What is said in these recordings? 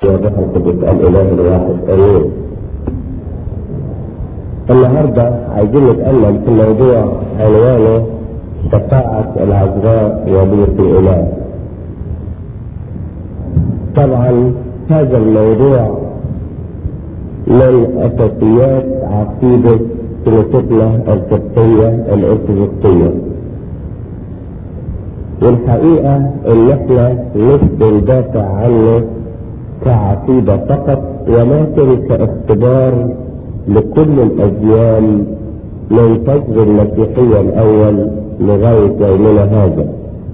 والروح القدس الاله الواحد امين النهارده عايزين نتكلم في موضوع عنوانه شفاعة العذراء وبيت الإله. طبعا هذا الموضوع من أساسيات عقيدة كنيستنا القبطية الأرثوذكسية. والحقيقة إن إحنا مش بندافع عنه كعقيدة فقط ولكن كاختبار لكل الأجيال من فجر المسيحية الأول لغاية يومنا هذا.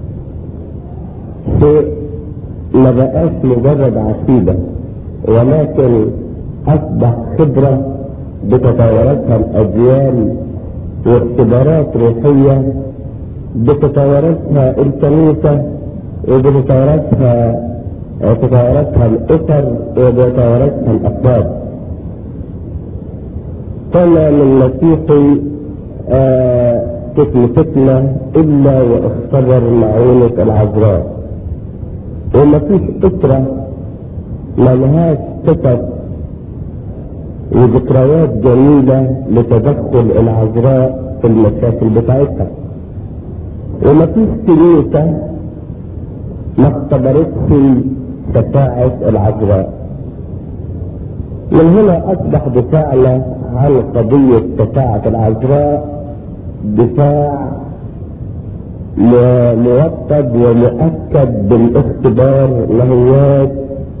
شيء ما بقاش مجرد عقيدة ولكن أصبح خبرة بتطوراتها الأجيال واختبارات روحية بتطوراتها الكنيسة وبتطوراتها تطوراتها الأسر وبتطوراتها الأفراد. كما من مسيحي آه تكلفتنا إلا واختبر معونة العذراء. وما فيش أسرة ما لهاش قصص وذكريات جميلة لتدخل العذراء في المشاكل بتاعتها. وما فيش كنيسة ما اختبرتش شفاعة العذراء. من هنا أصبح دفاعنا عن قضية شفاعة العذراء دفاع موطد ومؤكد بالاختبار لهواش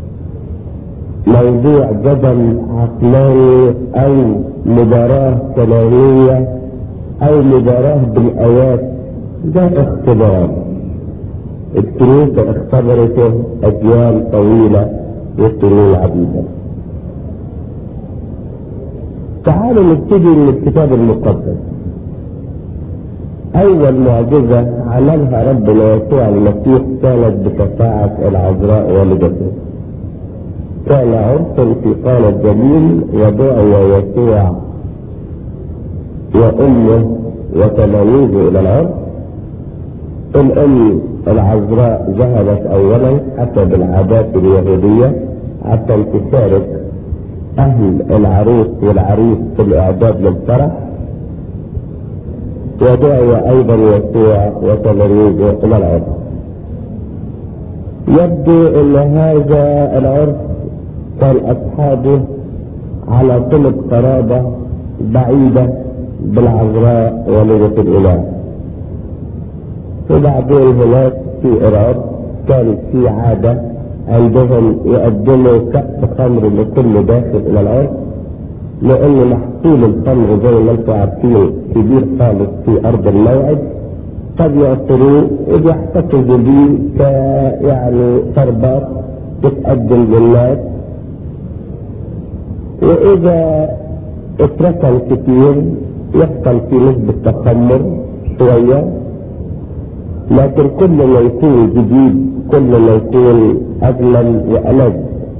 موضوع جدل عقلاني أو مباراة كلامية أو مباراة بالآيات ده اختبار الكنيسة اختبرته أجيال طويلة وسنين عديدة تعالوا نبتدي من الكتاب المقدس أول معجزة عملها ربنا يسوع المسيح كانت بشفاعة العذراء والدته. كان عرس في قانا الجليل ودعي يسوع وأمه وتلاميذه إلى العرس. الأم العذراء ذهبت أولا حسب العادات اليهودية عشان تشارك أهل العروس والعريس في الإعداد للفرح ودعي أيضا يسوع وتلاميذه إلى العرس. يبدو أن هذا العرس كان أصحابه على طلب قرابة بعيدة بالعذراء والدة الإله. وبعدين هناك في إيران كان في عادة عندهم يقدموا كأس خمر لكل داخل إلى العرس لأن محصول الخمر زي ما انتم عارفين كبير خالص في أرض الموعد قد يعصروه وبيحتفظوا بيه ك يعني شربات تتقدم للناس وإذا اتركن كتير يحصل في نسبة تخمر شوية لكن كل ما يكون جديد كل ما يكون أجمل وألذ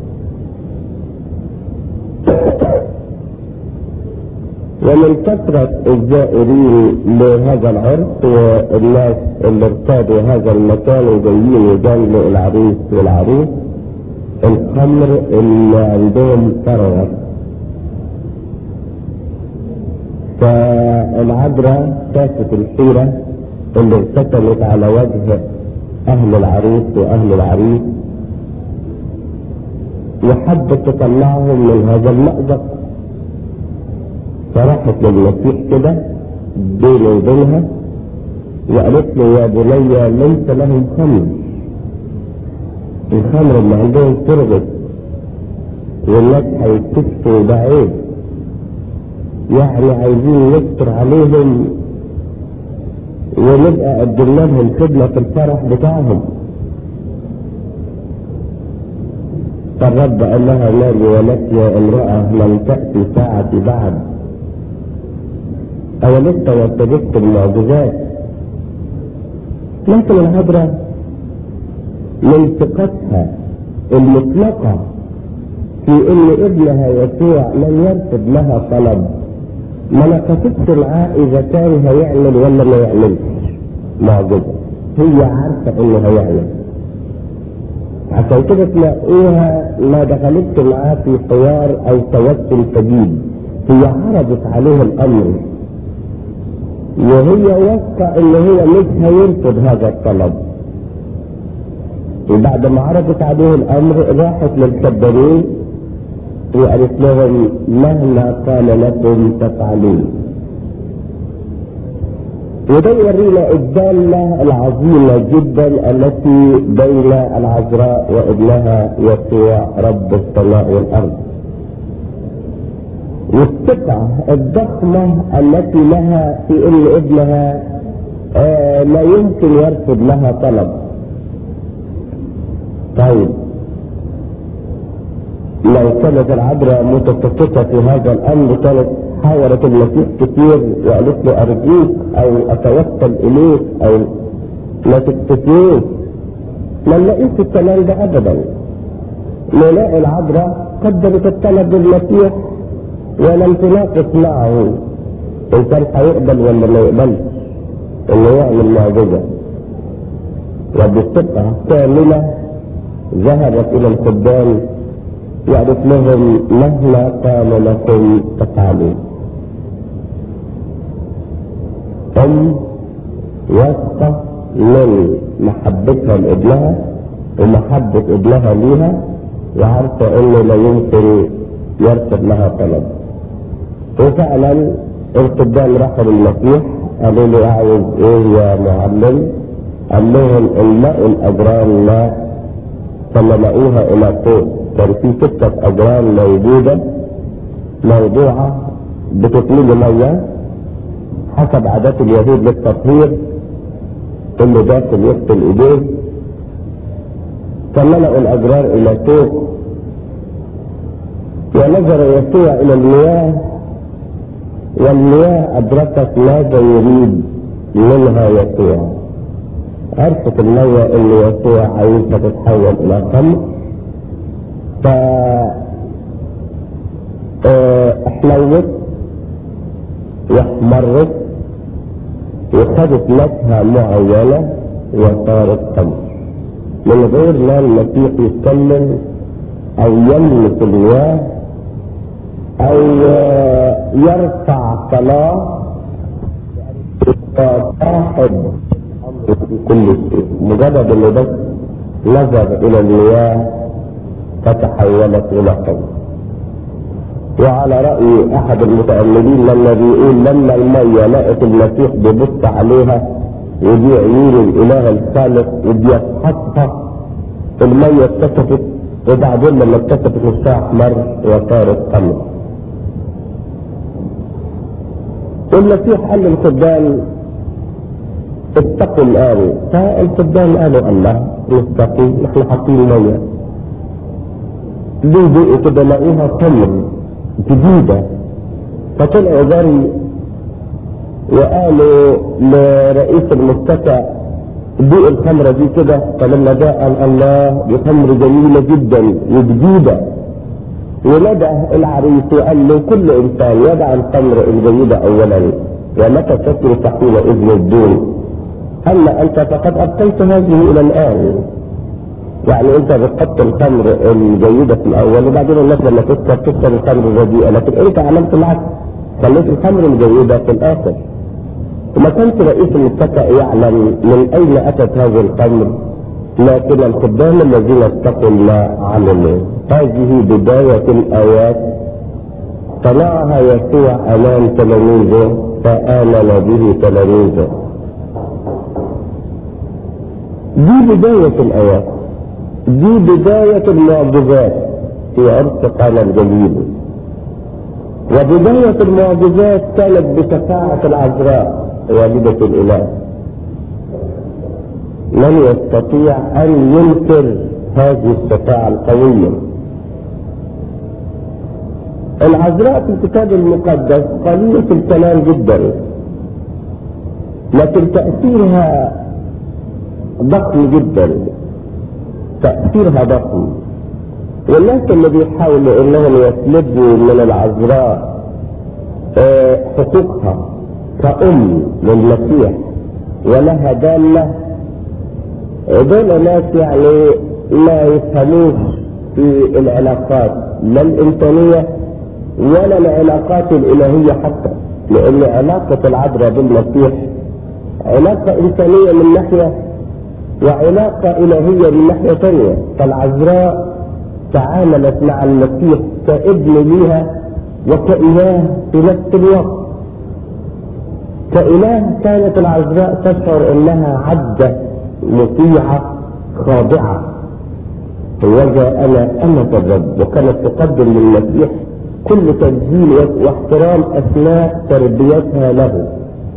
ومن كثرة الزائرين لهذا العرس والناس اللي ارتادوا هذا المكان وجايين يجاملوا العريس والعروس الخمر اللي عندهم ثروة فالعذراء شافت الحيرة اللي ارتكبت على وجه أهل العروس وأهل العريس وحبت تطلعهم من هذا المأزق فراحت للمسيح كده بينه وبينها وقالت له يا بني ليس لهم خمر الخمر اللي عندهم ترغب والناس هيكتشفوا ده عيب يعني عايزين نستر عليهم ونبقى قدمنا لهم خدمة في الفرح بتاعهم فالرب قال لها مالي ولك يا امرأة لم تأتي ساعتي بعد أولدت وارتبطت المعجزات لكن العبرة من ثقتها المطلقة في ان ابنها يسوع لم يرفض لها طلب ما نقصتش معاه اذا كان هيعمل ولا ما يعملش معجزة هي عارفة انه هيعمل عشان كده تلاقيها ما دخلتش معاه في حوار او توسل شديد هي عرضت عليه الامر وهي واثقه ان هو مش هيرفض هذا الطلب وبعد ما عرضت عليه الامر راحت للخدامين وقالت لهم مهما قال لكم تفعلون وده يورينا الدالة العظيمة جدا التي بين العذراء وابنها يسوع رب السماء والأرض والثقة الضخمة التي لها في ان ابنها آه لا يمكن يرفض لها طلب طيب لو كانت العذراء متفقة في هذا الامر كانت حاورت المسيح كتير وقالت له ارجوك او اتوسل اليك او ما تكتفيش ما نلاقيش الكلام ده ابدا نلاقي العذراء قدمت الطلب للمسيح ولم تناقش معه ان كان هيقبل ولا ما يقبلش انه يعمل معجزه وبثقه كامله ذهبت الى الخدام وقالت لهم مهما قال لكم تفعلوا ام واثقه من محبتها لابنها ومحبه ابنها ليها وعارفه انه لا يمكن يرفض لها طلب وفعلا الخدام راحوا للمسيح قالوا له عاوز ايه يا معلم قال لهم املأوا الاجرام ماء فملأوها الى فوق كان في ستة اجرام موجودة موضوعة بتطلب مية حسب عادات اليهود للتطهير اللي داخل يغسل ايديه فملأوا الاجرار الى فوق ونظر يسوع الى المياه والمياه أدركت ماذا يريد منها يسوع عرفت المية اللي يسوع عايزها تتحول إلى خمر ف احلوت واحمرت وخدت نكهة معينة وصارت خمر من غير ما المسيح يتكلم أو يملك المياه او يرفع صلاة صاحب في كل شيء مجرد انه بس نظر الى المياه فتحولت الى خمر وعلى رأي احد المتأملين لما بيقول لما المية لقت المسيح بيبص عليها ودي عيون الاله الخالق وبيفحصها المية اتكسفت وبعدين لما اتكسفت نصها احمر وصارت خمر والمسيح قال للخدام اتقوا الآن فالخدام قالوا الله نتقي نحن حاطين مية دي دي كده لقوها خمر جديدة فطلعوا جري وقالوا لرئيس المستشفى دي الخمرة دي كده فلما جاء قال الله دي خمر جميلة جدا وجديدة ولدى العريس وقال له كل انسان يدع الخمر الجيدة اولا ومتى تترك حينئذ الدون اما انت فقد ابقيت هذه الى الان يعني انت بتحط الخمر الجيدة في الاول وبعدين الناس لما تسكر تسكر الخمر الرديئة لكن انت عملت العكس خليت الخمر الجيدة في الاخر وما كانش رئيس المتكأ يعلم من اين اتت هذه الخمر لكن الخدام الذين اتقوا الله عملوا هذه بداية الآيات صنعها يسوع أمام تلاميذه فآمن به تلاميذه دي بداية الآيات دي بداية المعجزات في عرس قانا الجليل وبداية المعجزات كانت بشفاعة العذراء والدة الإله من يستطيع أن ينكر هذه الشفاعة القوية العذراء في الكتاب المقدس قليلة الكلام جدا لكن تأثيرها ضخم جدا تأثيرها ضخم والناس اللي بيحاولوا انهم يسلبوا من العذراء حقوقها كأم للمسيح ولها دالة دول ناس يعني ما يفهموش في العلاقات لا الإنسانية ولا العلاقات الإلهية حتى لأن علاقة العذراء بالمسيح علاقة إنسانية من ناحية وعلاقة إلهية من ناحية ثانية فالعذراء تعاملت مع المسيح كابن ليها وكإله في نفس الوقت كإله كانت العذراء تشعر أنها عبدة مطيعة خاضعة وجاء أنا أمة الرب وكانت تقدم للمسيح كل تبجيل واحترام أثناء تربيتها له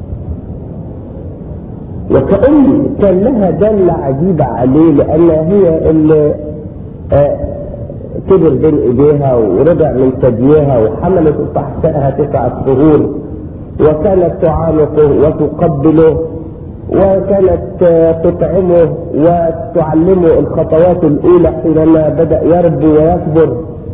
وكأن كان لها دالة عجيبة عليه لأنها هي اللي آه كبر بين ايديها ورجع من ثديها وحملت تحتها تسعة شهور وكانت تعانقه وتقبله وكانت تطعمه وتعلمه الخطوات الاولى حينما بدا يربو ويكبر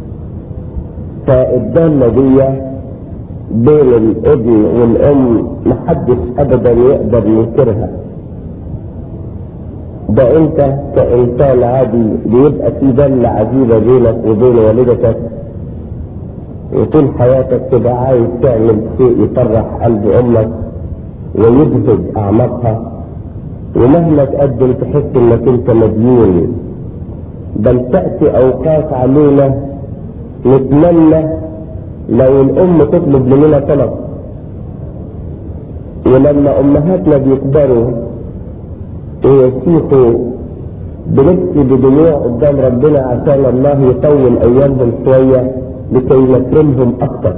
فالدالة دي بين الابن والام محدش ابدا يقدر ينكرها ده انت كانسان عادي بيبقى في دلة عجيبة بينك وبين والدتك وطول حياتك تبقى عايز تعمل شيء يفرح قلب امك ويبهج اعماقها ومهما تقدم تحس انك انت مديون بل تأتي اوقات علينا نتمنى لو الام تطلب مننا طلب ولما امهاتنا بيكبروا ويسيحوا بنبكي بدموع قدام ربنا عشان الله يطول ايامهم شويه لكي نكرمهم اكتر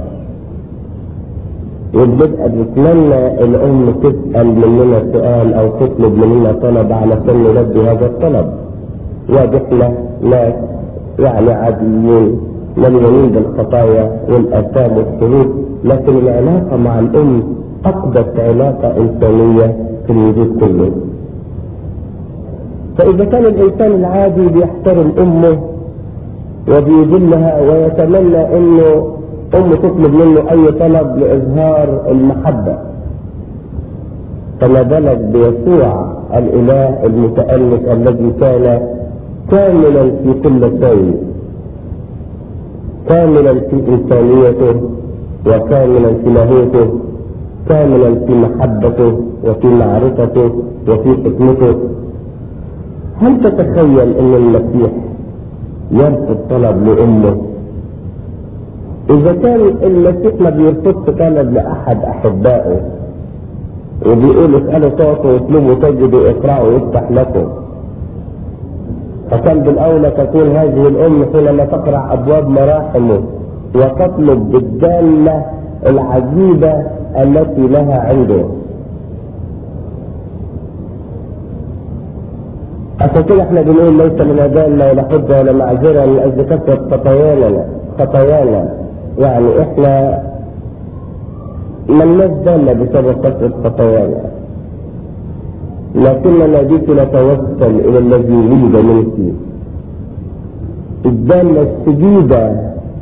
وبنبقى بنتمنى الام تسال مننا سؤال او تطلب مننا طلب علشان نلبي هذا الطلب واحنا ناس يعني عاديين مليانين بالخطايا والاثام والشرور لكن العلاقه مع الام اقدس علاقه انسانيه في الوجود كله فإذا كان الإنسان العادي بيحترم أمه وبيذلها ويتمنى إنه أمه تطلب منه أي طلب لإظهار المحبة فما بالك بيسوع الإله المتألف الذي كان كاملا في كل شيء كاملا في إنسانيته وكاملا في لاهوته كاملا في محبته وفي معرفته وفي حكمته هل تتخيل ان المسيح يرفض طلب لامه اذا كان المسيح ما بيرفضش طلب لاحد احبائه وبيقول اسالوا تعطوا واطلبوا تجدوا اقرأوا يفتح لكم فكان بالاولى تكون هذه الام حينما تقرا ابواب مراحمه وتطلب بالداله العجيبه التي لها عنده عشان كده احنا بنقول ليس من ادانا ولا حجه ولا معذره من اجل كثره خطايانا خطايانا يعني احنا ملناش دالة بسبب كثرة خطايانا لكننا بك نتوسل الى الذي ولد منك الدالة الشديدة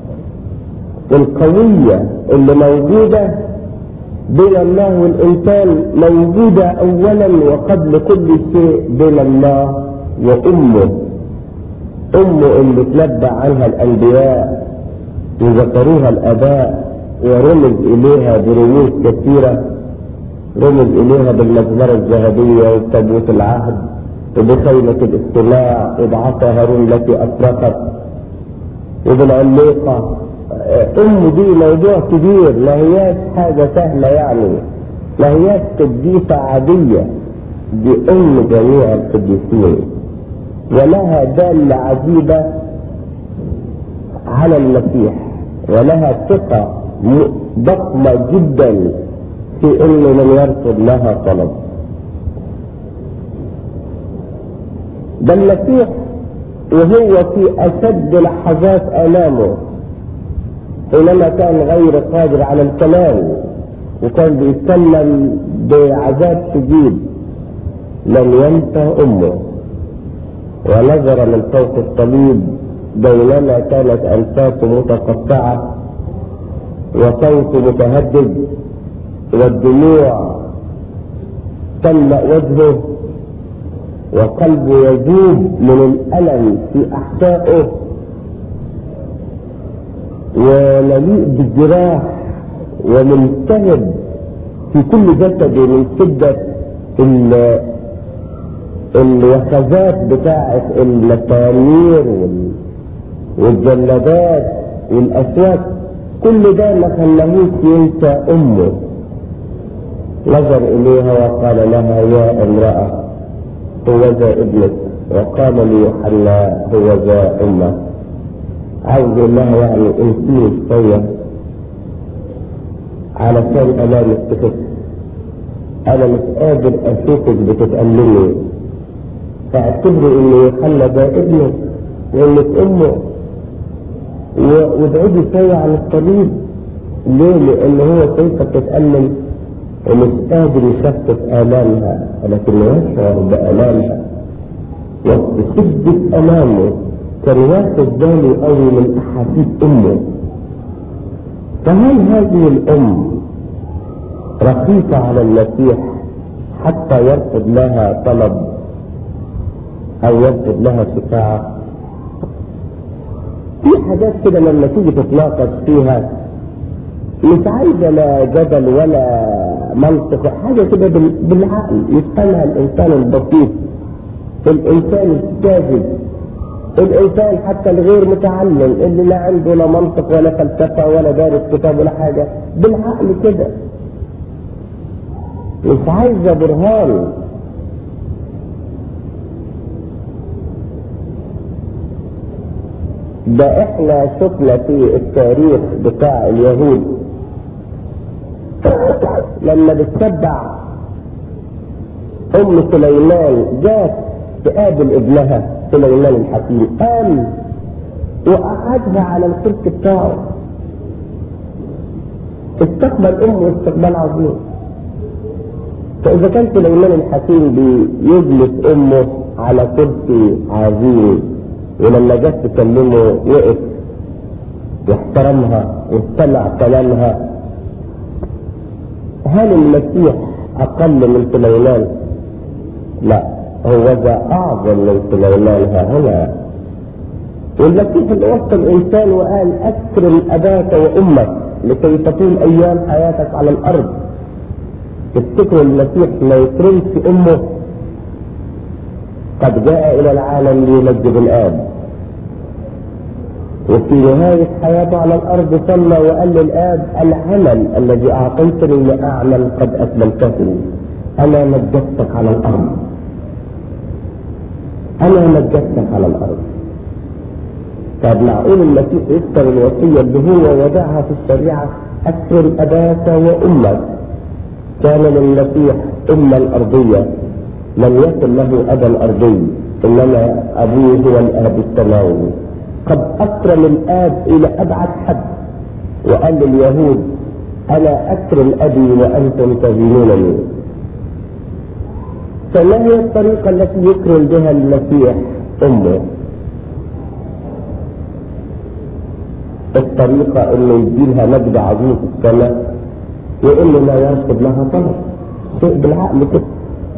القوية اللي موجودة بين الله والإنسان موجودة أولا وقبل كل شيء بين الله وأمه أمه اللي تنبأ عنها الأنبياء وذكروها الآباء ورمز إليها برموز كثيرة رمز إليها بالمزمرة الذهبية وتابوت العهد وبخيمة الاستماع وبعصا هارون التي أطرقت وبالعليقة أم دي موضوع كبير ما هياش حاجة سهلة يعني ما هياش قديسة عادية دي أم جميع القديسين ولها دالة عجيبة على المسيح ولها ثقة ضخمة جدا في أن من يرفض لها طلب ده المسيح وهو في أشد لحظات آلامه حينما كان غير قادر على الكلام وكان بيتكلم بعذاب شديد لم ينسى امه ونظر من فوق الصليب بينما كانت انفاسه متقطعه وصوت متهدد والدموع تملا وجهه وقلبه يذوب من الألم في أحشائه ومليء بالجراح وملتهب في كل جسده من شدة الوخزات بتاعة المسامير والجلدات والأسواق كل ده ما خلاهوش ينسى أمه نظر إليها وقال لها يا امرأة هو ذا ابنك وقال ليوحنا هو ذا أمك عاوز يقول لها يعني انسيني شوية علشان ألامك تخف أنا مش قادر أشوفك بتتألمي فاعتبري إن يوحنا ده ابنك وإنك أمه وابعدي شوية عن الطبيب ليه؟ لأن هو كيف تتألم ومش قادر يخفف آلامها ولكن يشعر بآلامها وبشدة ألامه كان واخد باله قوي من أحاسيس أمه فهل هذه الأم رقيقة على المسيح حتى يرفض لها طلب أو يرفض لها شفاعة في حاجات كده لما تيجي تتناقش فيها مش عايزة لا جدل ولا منطق حاجة كده بالعقل يفهمها الإنسان البسيط الإنسان الساذج الإنسان حتى الغير متعلم اللي لا عنده لا منطق ولا فلسفة ولا دارس كتاب ولا حاجة بالعقل كده مش عايزة برهان ده احنا شفنا في التاريخ بتاع اليهود لما بتتبع ام سليمان جات تقابل ابنها سليمان الحكيم قام وقعدها على الكرسي بتاعه استقبل امه استقبال عظيم فاذا كان سليمان الحكيم بيجلس امه على كرسي عظيم ولما جت تكلمه وقف واحترمها واستمع كلامها هل المسيح اقل من سليمان؟ لا هو ذا اعظم من سليمان ها هنا والمسيح اللي وسط الانسان وقال اكرم اباك وامك لكي تطول ايام حياتك على الارض تفتكروا المسيح ما يكرمش امه قد جاء إلى العالم ليمجد الآب وفي نهاية حياته على الأرض صلى وقال للآب العمل الذي أعطيتني لأعمل قد أكملته أنا مجدتك على الأرض أنا مجدتك على الأرض طب معقول المسيح يكسر الوصية اللي هو وضعها في الشريعة أكرم أباك وأمك كان للمسيح أما الأرضية لم يكن له أبا أرضي إنما أبوه هو الآب السماوي قد أكرم الآب إلى أبعد حد وقال لليهود أنا أكرم أبي وأنتم تدينونني فما هي الطريقة التي يكرم بها المسيح أمه؟ الطريقة إنه يديلها مجد عظيم في السماء وإنه لا يرفض لها طلب شيء بالعقل كده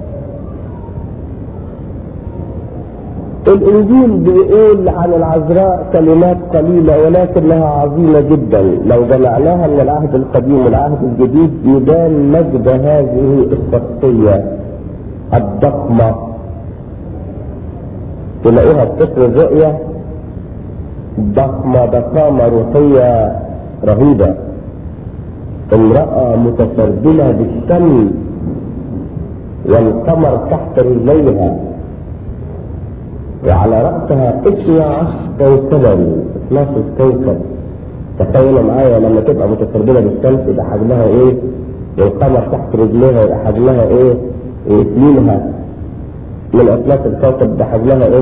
الانجيل بيقول عن العذراء كلمات قليلة ولكنها عظيمة جدا لو جمعناها من العهد القديم والعهد الجديد يبان مجد هذه الشخصية الضخمة تلاقيها في سفر الرؤيا ضخمة ضخامة روحية رهيبة امرأة متسربلة بالشمس والقمر تحت رجليها وعلى رأسها 12 كوكبا 12 كوكب تخيلوا معايا لما تبقى متسربلة بالشمس يبقى حجمها ايه والقمر تحت رجليها يبقى حجمها ايه وسنينها من أطلاس الكوكب ده حجمها ايه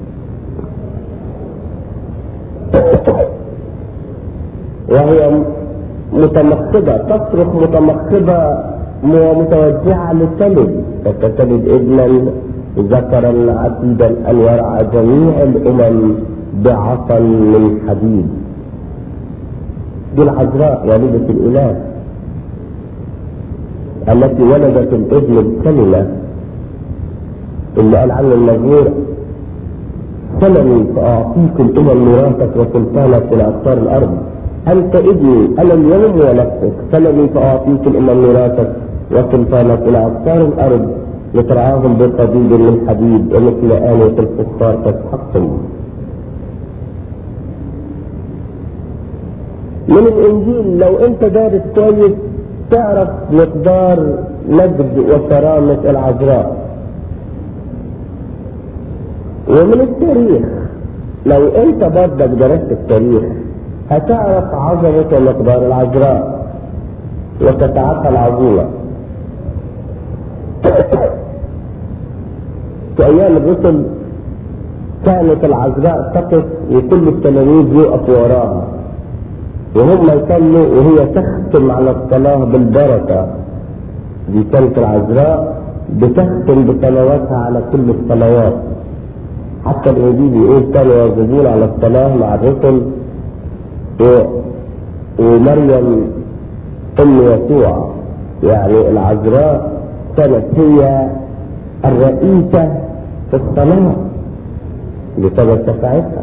وهي متمخضة تصرخ متمخضة ومتوجعة للتلد فتتلد ابنا ذكرا عتيدا أن يرعى جميع الأمم بعصا من حديد دي العذراء والدة الإله التي ولدت الابن الكلمة اللي قال عنه المزمور سلمي فأعطيك الأمم ميراثك وسلطانك إلى أقطار الأرض أنت ابني أنا اليوم ونفسك سلمي فأعطيك الأمم ميراثك وسلطانك إلى أقطار الأرض لترعاهم بقضيب من حديد ومثل آية الكفار تسحقهم من الإنجيل لو أنت دارس كويس تعرف مقدار مجد وكرامة العذراء ومن التاريخ لو انت برضك درست التاريخ هتعرف عظمة ومقدار العذراء وتتعقل العظيمة في ايام الرسل كانت العذراء تقف وكل التلاميذ يقفوا وراها وهم يصلوا وهي تختم على الصلاة بالبركة دي كانت العذراء بتختم بصلواتها على كل الصلوات حتى الانجيل يقول كانوا يواظبون على الصلاه مع الرسل و... ومريم ام يسوع يعني العذراء كانت هي الرئيسه في الصلاه بسبب شفاعتها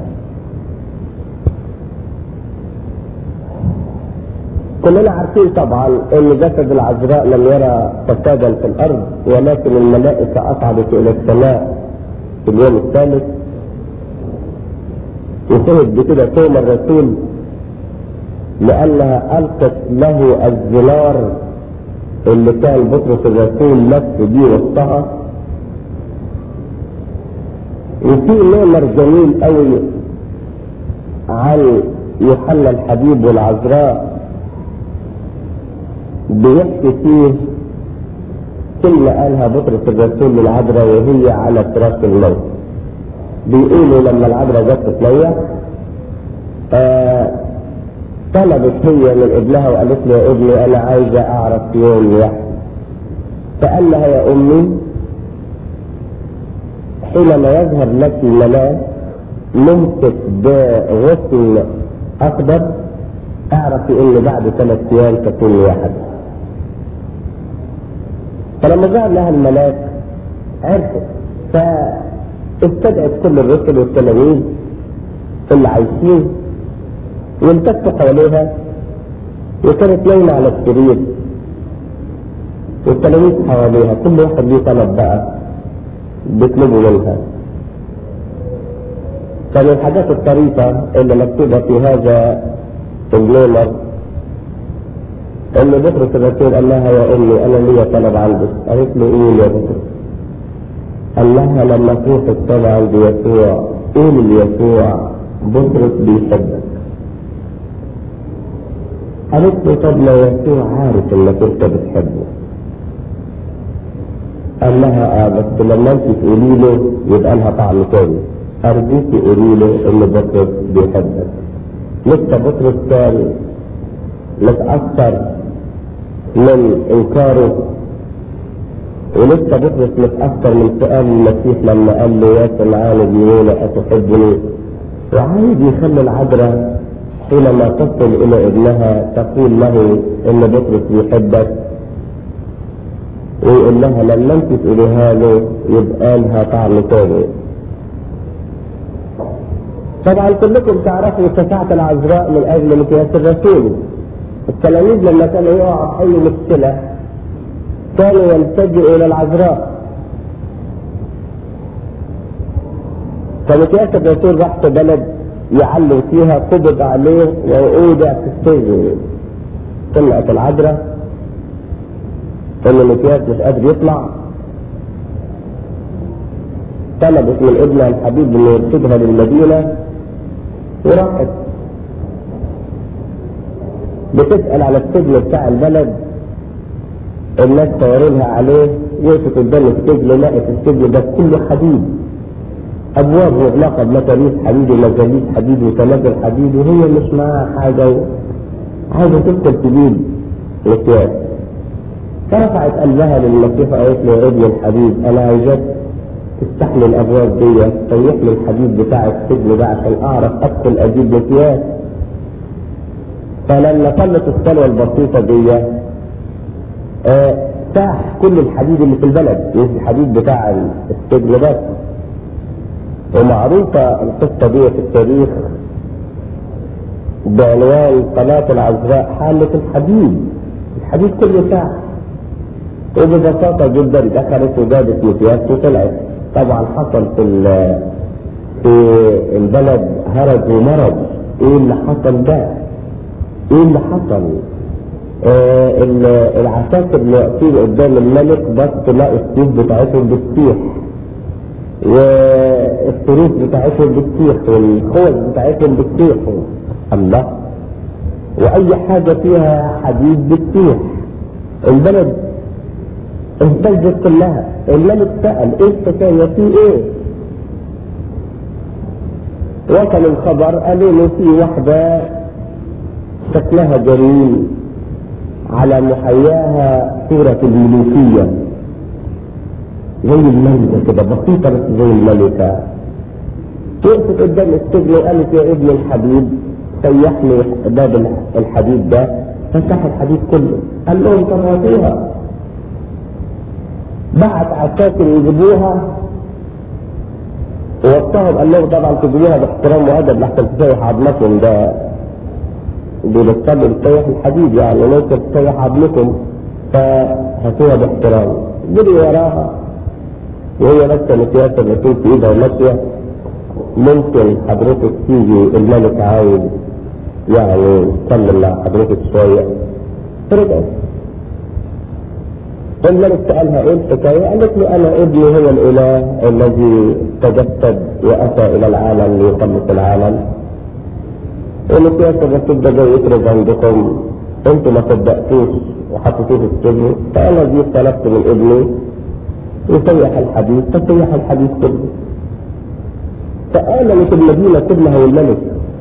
كلنا عارفين طبعا ان جسد العذراء لم يرى فسادا في الارض ولكن الملائكه اصعدت الى السماء في اليوم الثالث وشهد بكده توما الرسول لأنها ألقت له الزنار اللي كان بطرس الرسول لف بيه وسطها وفي نمر جميل قوي عن يوحنا الحبيب والعذراء بيحكي فيه كلمة قالها بطرس الرسول للعذراء وهي على فراش الموت بيقولوا لما العذراء جت تتليح آه طلبت هي من ابنها وقالت له يا ابني انا عايزه اعرف يوم يحيى فقال لها يا امي حينما يظهر لك الملاك ممسك بغصن اخضر اعرفي ان بعد ثلاث ايام تكون واحد فلما ظهر لها الملاك عرفت فاستدعت كل الرسل والتلاميذ اللي عايشين والتفوا حواليها وكانت نايمة على السرير والتلاميذ حواليها كل واحد ليه طلب بقى بيطلبوا منها فمن الحاجات الطريفة اللي مكتوبة في هذا النمر ان بطرس الرسول قال لها يا امي انا لي طلب عندك قالت له قول يا بطرس قال لها لما تروح الصلاة عند يسوع قول ليسوع بطرس بيحبك قالت له طب ما يسوع عارف انك انت بتحبه قال لها اه بس لما انت تقولي له يبقى لها طعم تاني ارجوك قولي له ان بطرس بيحبك لسه بطرس كان متأثر من انكاره ولسه بطرس متأثر من سؤال المسيح لما قال له يا سمعان بيقول أتحبني وعايز يخلي العذراء حينما تصل إلى ابنها تقول له إن بطرس بيحبك ويقول لها لما انت تقوليها له يبقى لها طعم تاني طبعا كلكم تعرفوا شفاعة العذراء من أجل مقياس الرسول التلاميذ لما كانوا يقعوا في أي مشكلة كانوا يلتجئوا إلى العذراء فمقياس الرسول راح في بلد يعلم فيها قبض عليه وأودع في السجن طلعت العذراء ان مقياس مش قادر يطلع طلبت من ابنها الحبيب انه يرشدها للمدينه وراحت بتسأل على السجن بتاع البلد الناس صورينها عليه وقفت قدام السجن لقت السجن ده كله حديد ابواب مغلقه بمكاريس حديد ومجاليس حديد وتنازل حديد وهي مش معاها حاجه و... عايزه تدخل تجيب مكياج فرفعت قلبها للمسيح وقالت له يا ابن الحبيب انا عايزاك تفتح لي الابواب دي تريح لي الحديد بتاع السجن ده عشان اعرف ادخل اجيب مكياج فلما صلت الصلوه البسيطه دي آه ساح كل الحديد اللي في البلد مش الحديد بتاع السجن بس ومعروفة القصة دي في التاريخ بعنوان قناة العذراء حالة الحديد الحديد كله ساح وببساطة جدا دخلت وجابت مكياس وطلعت طبعا حصل في في البلد هرج ومرض ايه اللي حصل ده ايه اللي حصل آه العساكر اللي واقفين قدام الملك بس لقوا السيوف بتاعتهم بتسيح والسيوف بتاعتهم بتسيح والخوذ بتاعتهم بتسيح الله واي حاجة فيها حديد بتسيح البلد اهتزت كلها الملك سأل ايه الحكاية في ايه وصل الخبر قالوا له في واحدة شكلها جميل على محياها صورة الملوكية زي الملكة كده بسيطة بس زي الملكة وقفت قدام السجن وقالت يا ابن الحبيب سيح لي باب الحديد ده فتح الحديد كله قال لهم طلعتوها بعت عساكر يجيبوها ووصاهم قال لهم طبعا تجيبوها باحترام وادب لحسن تسيح عظمتهم ده بنستقبل تسيح الحديد يعني ممكن تسيح عظمكم فهاتوها باحترام جري وراها وهي ماسكه مقياس الرسول في ايدها وماشيه ممكن حضرتك تيجي الملك عايز يعني يتكلم مع حضرتك شويه فرجعت الملك سألها ايه الحكاية قالت له انا ابني هو الاله الذي تجسد واتى الى العالم ليخلص العالم ومقياس الرسول ده جاي يخرج عندكم انتوا ما صدقتوش وحطيتوه في السجن فانا جيت طلبت من ابني يسيح الحديث فسيح الحديث كله فآمنت المدينة كلها والملك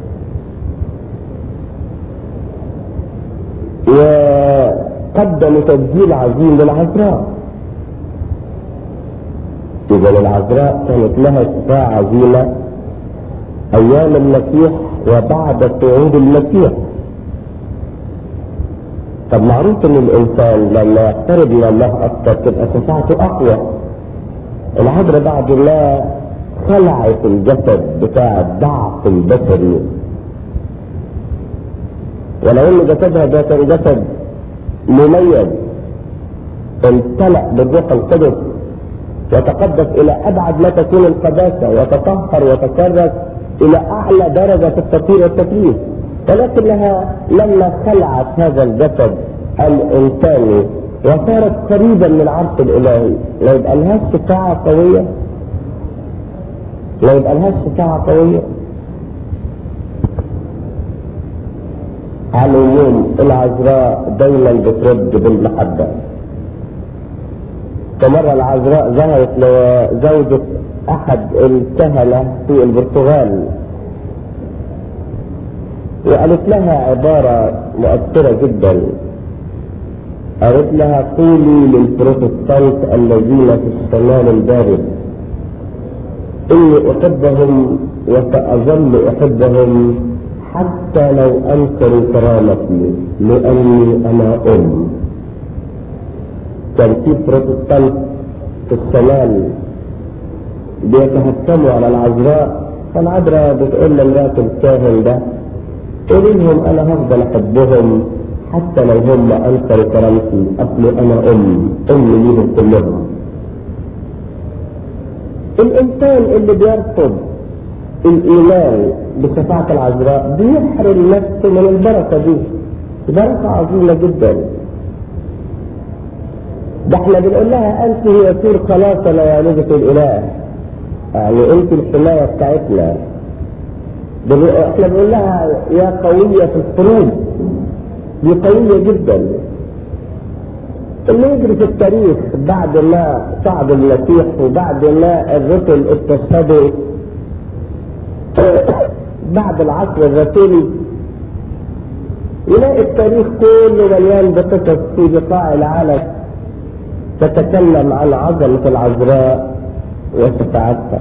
وقدموا تسجيل عظيم للعذراء إذا العذراء كانت لها شفاعة عظيمة أيام المسيح وبعد صعود المسيح طب معروف ان الانسان لما يقترب من الله اكثر تبقى شفاعته اقوى العذراء بعد ما خلعت الجسد بتاع الضعف البشري ولو ان جسدها ده كان جسد مميز امتلأ بالروح القدس وتقدس الى ابعد ما تكون القداسه وتطهر وتكرس الى اعلى درجه في التطهير والتكليف ولكنها لما خلعت هذا الجسد الانساني وصارت قريبا من العرش الالهي لا يبقى لهاش شفاعه قويه لا يبقى لهاش شفاعه قويه على العموم العذراء دايما بترد بالمحبه فمرة العذراء ظهرت لزوجة أحد الكهنة في البرتغال وقالت لها عبارة مؤثرة جدا قالت لها قولي للبروتستانت الذين في الشمال البارد إني أحبهم وسأظل أحبهم حتى لو أنكروا كرامتي لأني أنا أم كان في بروتستانت في الشمال بيتهكموا على العذراء فالعذراء بتقول لمرات الكاهن ده قولي لهم انا هفضل احبهم حتى لو هم انكروا كرامتي اصل انا ام ام ليهم كلهم الانسان اللي بيرفض الايمان بشفاعة العذراء بيحرم نفسه من البركة دي بركة عظيمة جدا ده احنا بنقول لها انت هي سور خلاصنا يا نبة الاله يعني انت الحماية بتاعتنا احنا بنقول لها يا قوية في الحروب دي قوية جدا اللي يجري في التاريخ بعد ما صعد المسيح وبعد ما الرسل استشهدوا بعد العصر الرسولي يلاقي التاريخ كله مليان بقصص في بقاع العالم تتكلم عن عظمة العذراء وشفاعتها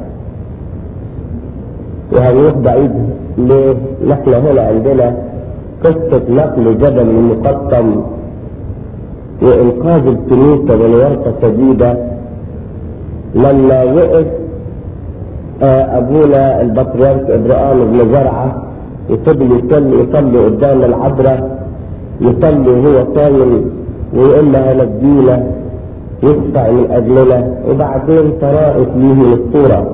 وهنروح بعيد ليه؟ نحن هنا عندنا قصة نقل جبل المقطم وإنقاذ الكنيسة من ورطة شديدة لما وقف آه، أبونا البطريرك إبراهيم بن زرعة وفضل يصلي يصلي قدام العذراء يصلي وهو صايم ويقول لها نجينا يدفع من أجلنا وبعدين طرائت ليه الصورة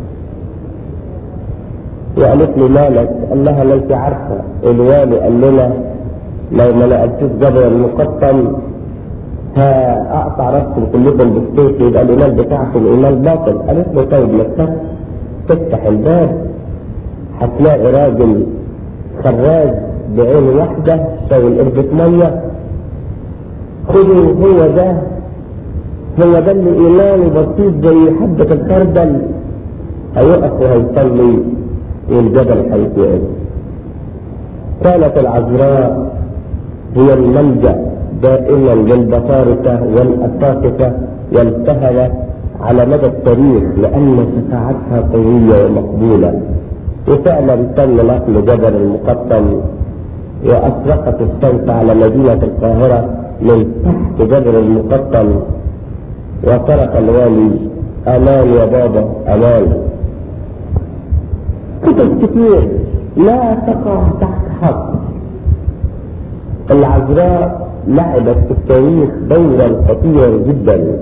وقالت له مالك قال لها ما انت عارفه الوالي قال لنا لو ما نقلتوش جبل المقطم هاقطع راسكم كلكم بالسيف يبقى الايمان بتاعكم ايمان باطل قالت له طيب ما تفتح تفتح الباب هتلاقي راجل خراج بعين واحده شايل قربة ميه خذوا هو ده هو ده اللي ايمانه بسيط زي حبة الخردل هيقف وهيصلي والجبل هيتوقف كانت العذراء هي الملجأ دائما للبطاركة والأساقفة والكهنة على مدى التاريخ لأن شفاعتها قوية ومقبولة وفعلا تم نقل جبل المقطم وأطلقت الشمس على مدينة القاهرة من تحت جبل المقطم وترك الوالي أمان يا بابا أمان كتب كتير لا تقع تحت حق العذراء لعبت في التاريخ دورا خطيرا جدا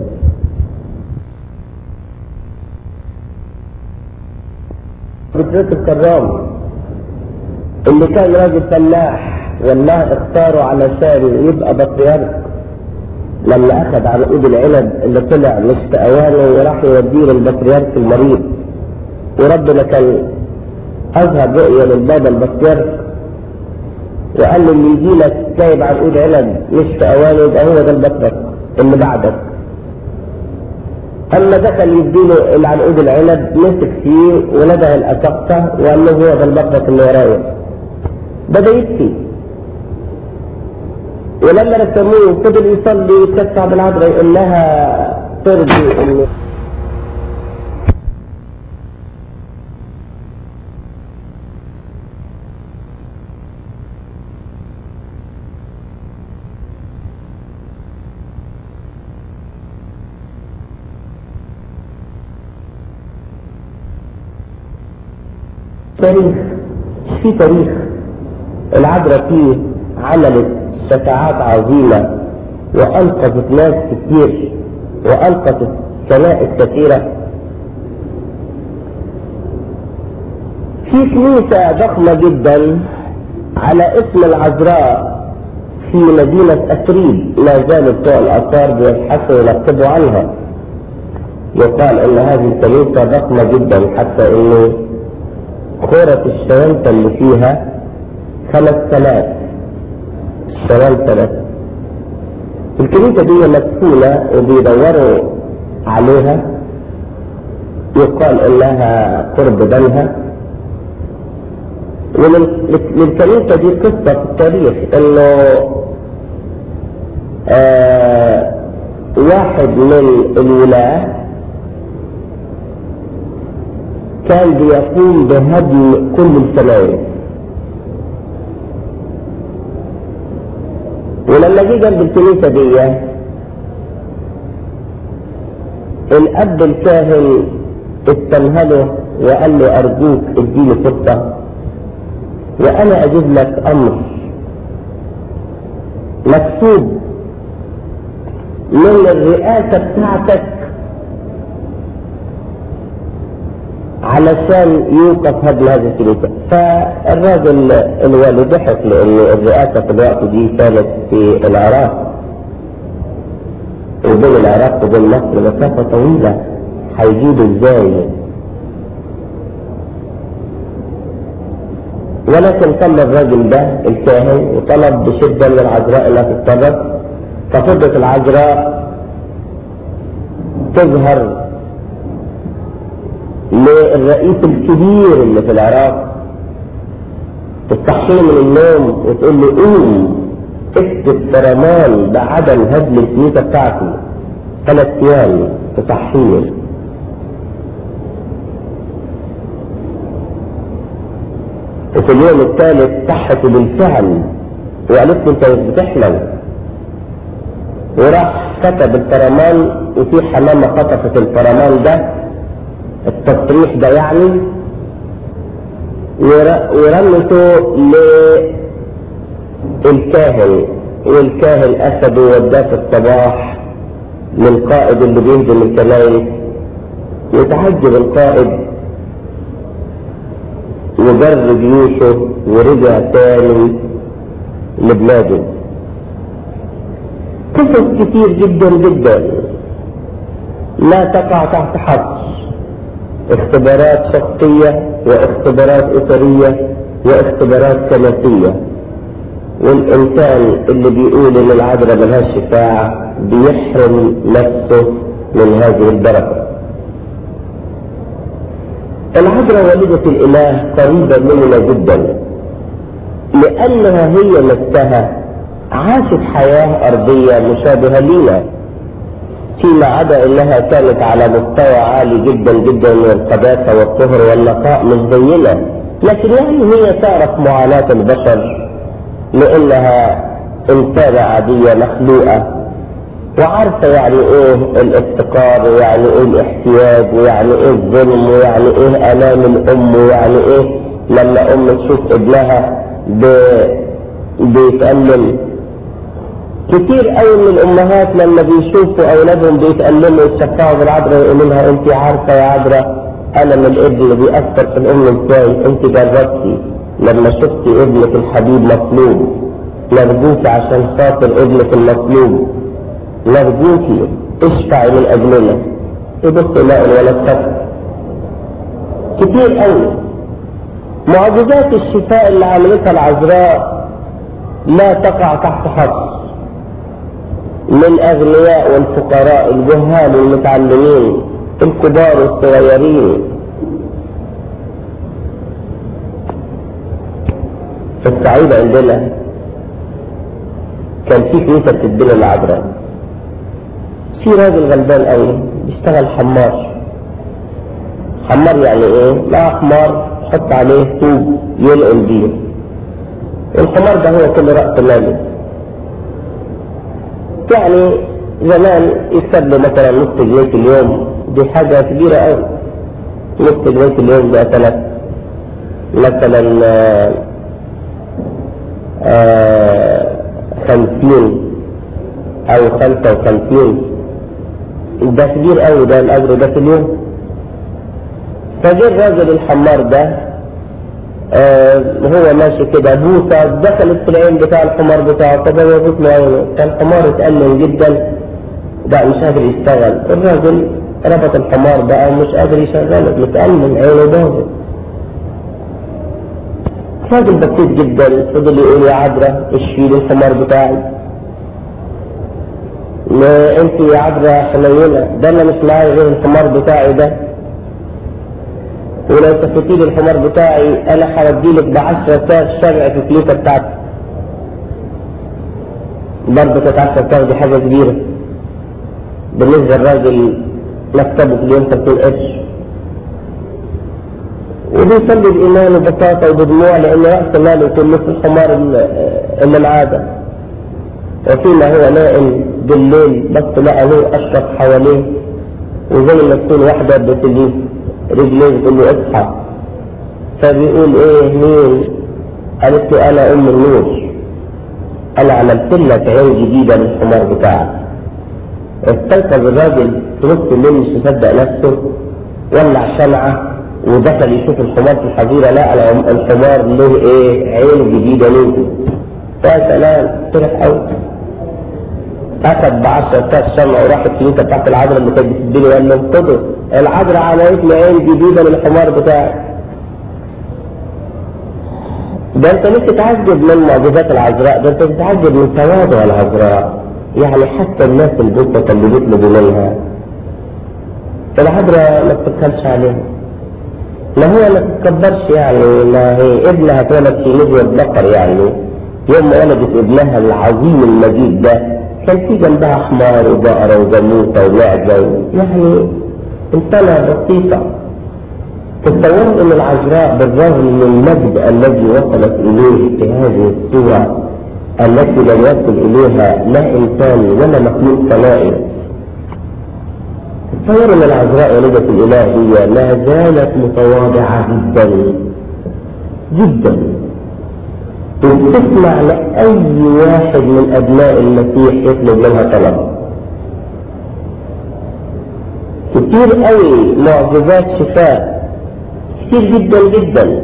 بطريق الكرام اللي كان راجل فلاح والله اختاره علشان يبقى بطريرك لما اخذ على ايد العنب اللي طلع مش في اوانه وراح يوديه للبطريرك المريض وربنا كان اظهر رؤيه للبابا البطريرك وقال له اللي يجي لك جايب على ايد عنب مش في اوانه يبقى هو ده البطرك اللي بعدك اما دخل يديله اللي على ايد العنب مسك فيه ولدغ الاسقطه وقال له هو ده البطرك اللي ورايا بدا يبكي ولما رسموه فضل يصلي ويتكفى بالعذراء يقول لها ترجي انه تاريخ في تاريخ العذراء فيه عملت شفاعات عظيمة وأنقذت ناس كتير وأنقذت كنائس كثيرة في كنيسة ضخمة جدا على اسم العذراء في مدينة أتريب ما زال بتوع الآثار بيبحثوا ويكتبوا عنها يقال ان هذه الكنيسة ضخمة جدا حتى انه كرة الشوانت اللي فيها خمس ثلاث شوال ثلاث الكنيسة دي مدفونة وبيدوروا عليها يقال انها قرب بنها وللكنيسة دي قصة في التاريخ انه آه واحد من الولاة كان بيقوم بهدم كل الكنائس ولما جه جنب الكنيسة دي الأب الكاهن استمهله وقال له أرجوك اديني فرصة وأنا أجيب لك أمر مكتوب من الرئاسة بتاعتك علشان يوقف هدم هذه الكنيسة فالراجل الوالد ضحك لأن الرئاسة في الوقت دي كانت في العراق وبين العراق وبين مصر مسافة طويلة هيجيبوا ازاي ولكن طلب الراجل ده الكاهن وطلب بشدة من العذراء انها تتصرف ففضلت العذراء تظهر للرئيس الكبير اللي في العراق تصحيه من النوم وتقول له قوم اكتب فرمان بعدم هدم الكنيسه بتاعتي ثلاث ايام تصحيه وفي اليوم الثالث صحته بالفعل وقالت له انت مش بتحلم وراح كتب الفرمان وفي حمامة خطفت الفرمان ده التصريح ده يعني ورمته للكاهن والكاهن أخده وداه في الصباح للقائد اللي بيهدم الكنائس وتعجب القائد وجر جيوشه ورجع تاني لبلاده قصص كتير جدا جدا لا تقع تحت حد اختبارات شخصية واختبارات أسرية واختبارات كنسية والإنسان اللي بيقول إن العذراء ملهاش شفاعة بيحرم نفسه من هذه البركة العذراء والدة الإله قريبة مننا جدا لأنها هي نفسها عاشت حياة أرضية مشابهة لنا فيما عدا انها كانت على مستوى عالي جدا جدا من القداسه والطهر والنقاء مش زينا لكن يعني هي تعرف معاناه البشر لانها انسانه عاديه مخلوقه وعارفه يعني ايه الافتقار ويعني ايه الاحتياج ويعني ايه الظلم ويعني ايه الام الام ويعني ايه لما ام تشوف ابنها بيتألم كتير قوي من الامهات لما بيشوفوا اولادهم بيتألموا يتشفعوا بالعذراء يقولوا لها انت عارفه يا عذراء الم الابن اللي بيأثر في الام ازاي انت جربتي لما شفتي ابنك الحبيب مطلوب نرجوكي عشان خاطر ابنك المطلوب نرجوكي اشفعي من اجلنا يبص لا الولد خف كتير قوي معجزات الشفاء اللي عملتها العذراء لا تقع تحت حد للأغنياء والفقراء الجهال المتعلمين الكبار والصغيرين في الصعيد عندنا كان في كنيسة بتدينا العذراء في راجل غلبان قوي بيشتغل حمار حمار يعني ايه؟ لا حمار حط عليه طوب ينقل بيه الحمار ده هو كل رأس ماله يعني زمان يكسب له مثلا نص جنيه في اليوم دي حاجة كبيرة أوي نص جنيه في اليوم ده ثلاث مثلا خمسين أو خمسة وخمسين ده كبير أوي ده الأجر ده في اليوم فجه الراجل الحمار ده آه هو ماشي كده بوسة دخلت في العين بتاع الحمار بتاعه فده يبوس له عينه كان الحمار اتألم جدا ده مش قادر يشتغل الراجل ربط الحمار بقى ومش قادر يشغله متألم عينه باظت راجل بسيط جدا فضل يقول يا عذرا اشفي لي الحمار بتاعي ما انت يا عذرا حنينه ده انا مش معايا غير الحمار بتاعي ده ولو سفتي لي الحمار بتاعي انا هودي لك ب 10 ساغ شرع في الفلوسه بتاعتي. برضه كانت 10 ساغ دي حاجه كبيره. بالنسبه للراجل مكتبه في اليوم 30 قرش. وبيصلي بايمان وبساطه وبدموع لان راس ماله كله في الحمار اللي معاه ده. وفيما هو نائم بالليل بس لقى نور اشرف حواليه وزي ما تكون واحده بتليه رجليه بتقول له اصحى فبيقول ايه مين قالت له انا ام النور انا عملت لك عين جديده للحمار بتاعك استيقظ الراجل في نص الليل مش مصدق نفسه ولع شمعه ودخل يشوف الحمار في الحظيره لا الحمار له ايه عين جديده له يا سلام فرح قوي اخذ ب 10 ساعات شمع وراح الكنيسه بتاعت العذراء اللي كانت بتديله وقال له انتظر العذراء عملت لي عين جديده للحمار بتاعي. ده انت مش تتعجب من معجزات العذراء ده انت تتعجب من تواضع العذراء يعني حتى الناس البسطة اللي بيطلبوا منها العذراء ما بتتكلش عليها ما هو ما تتكبرش يعني ما هي ابنها اتولد في نزوة بقر يعني يوم ما ولدت ابنها العظيم المجيد ده كان في جنبها حمار وبقرة وجاموسة ومعزة يعني انسانة بسيطة تصوروا ان العذراء بالرغم من المجد الذي وصلت اليه في هذه الصورة التي لم يصل إليها لا إنسان ولا مخلوق سمائي تصور أن العذراء والدة الإلهية لا زالت متواضعة جدا جدا وبتسمع لأي واحد من أبناء المسيح يطلب منها طلب كتير قوي معجزات شفاء كتير جدا جدا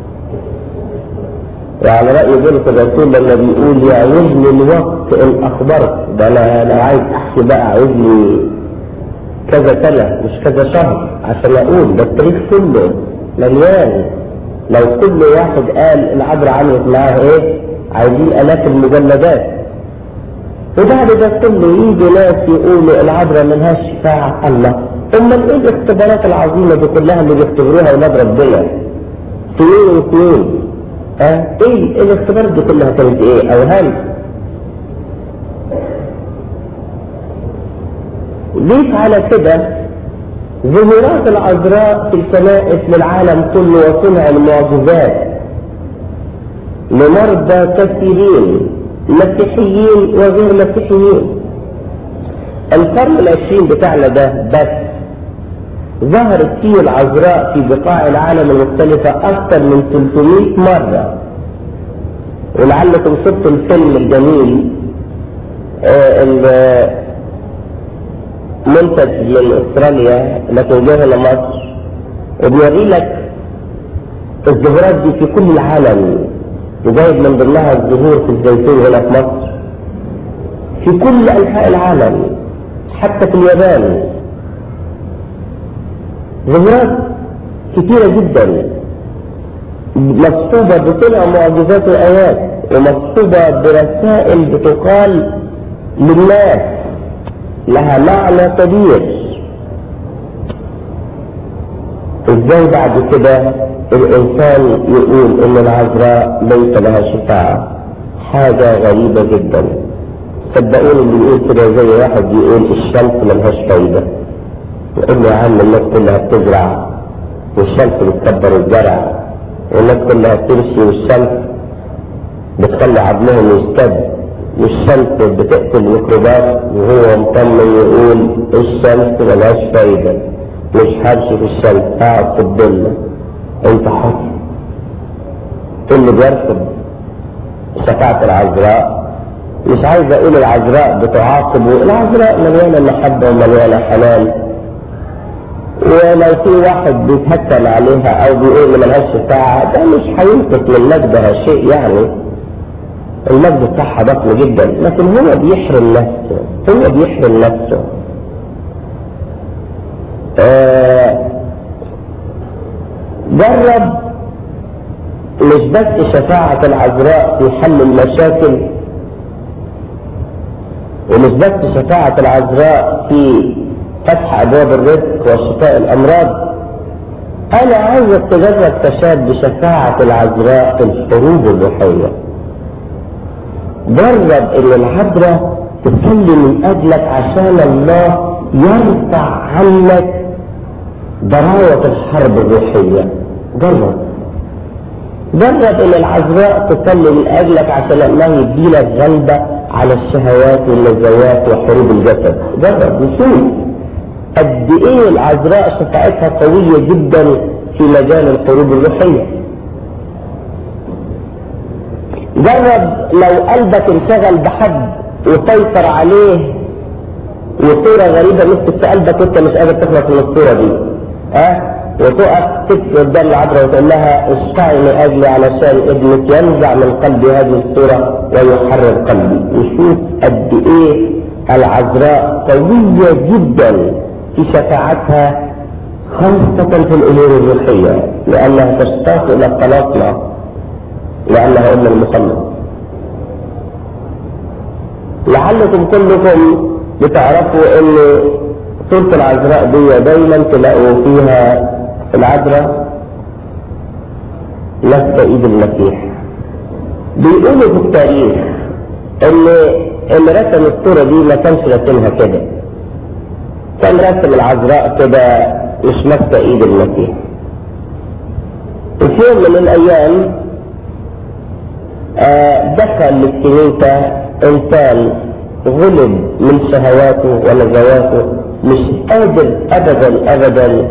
وعلى رأي بولس الرسول لما بيقول يا وزن الوقت إن أخبرت ده أنا أنا عايز أحكي بقى عايز لي كذا سنة مش كذا شهر عشان أقول ده التاريخ كله مليان لو كل واحد قال العذراء عملت معاه إيه عايزين آلاف المجلدات وبعد ده كله يجي ناس يقولوا العذراء ملهاش شفاعة الله امال ايه الاختبارات العظيمه دي كلها اللي بيختبروها اولاد ربنا سنين وسنين ها ايه الاختبارات دي كلها كانت ايه اوهام ضيف على كده ظهورات العذراء في الكنائس للعالم كله وصنع المعجزات لمرضى كثيرين مسيحيين وغير مسيحيين القرن العشرين بتاعنا ده بس ظهرت فيه العذراء في بقاع العالم المختلفة أكثر من 300 مرة ولعلكم شفتوا الفيلم الجميل آه المنتج من استراليا لكن جه لمصر وبيوري لك الظهورات دي في كل العالم وجايب من ضمنها الظهور في الزيتون هنا في مصر في كل انحاء العالم حتى في اليابان ظهورات كثيرة جدا مصحوبة بصنع معجزات وآيات ومصحوبة برسائل بتقال للناس لها معنى كبير ازاي بعد كده الانسان يقول ان العذراء ليس لها شفاعة حاجة غريبة جدا صدقوني اللي يقول كده زي واحد يقول الشمس ملهاش فايدة يقول له يا عم الناس كلها بتزرع والشمس بتكبر الزرع والناس كلها بتمشي والشمس بتخلي عظمهم يشتد والشمس بتقتل الميكروبات وهو مطمن يقول الشمس ملهاش فايدة مش همشي في الشمس هقعد في الظل انت حر اللي بيرفض شفاعة العذراء مش عايز اقول العذراء بتعاقب العذراء مليانة محبة ومليانة حنان ولو في واحد بيتهكم عليها او بيقول ملهاش شفاعة ده مش هينقص من مجدها شيء يعني المجد بتاعها ضخم جدا لكن هو بيحرم نفسه هو بيحرم نفسه آه جرب مش بس شفاعة العذراء في حل المشاكل ومش بس شفاعة العذراء في فتح أبواب الرزق وشفاء الأمراض أنا عايزك تجرب تشاد بشفاعة العذراء في الحروب الروحية جرب ان العذراء تصلي من اجلك عشان الله يرفع عنك ضراوة الحرب الروحية جرب جرب ان العذراء تصلي من اجلك عشان الله يديلك غلبة على الشهوات واللذات وحروب الجسد جرب وشوف قد ايه العذراء شفاعتها قوية جدا في مجال الحروب الروحية جرب لو قلبك انشغل بحد وسيطر عليه وصورة غريبة مسكت في قلبك وانت مش قادر تخلص من الصورة دي ها أه؟ وتقف تبكي قدام العذراء وتقول لها اشفعي من اجلي علشان ابنك ينزع من قلبي هذه الصورة ويحرر قلبي وشوف قد ايه العذراء قوية جدا في شفاعتها خاصة في الامور الروحية لانها تشتاق الى خلاصنا لأنها أم المخلص لعلكم كلكم بتعرفوا ان سورة العذراء دي دايما تلاقوا فيها العذراء لفت ايد المسيح بيقولوا في التاريخ ان اللي رسم الصورة دي ما كانش راسمها كده كان رسم العذراء كده مش ماسكة ايد المسيح وفي يوم من الايام آه دخل للكنيسة إنسان غلب من شهواته ونزواته مش قادر أبدا أبدا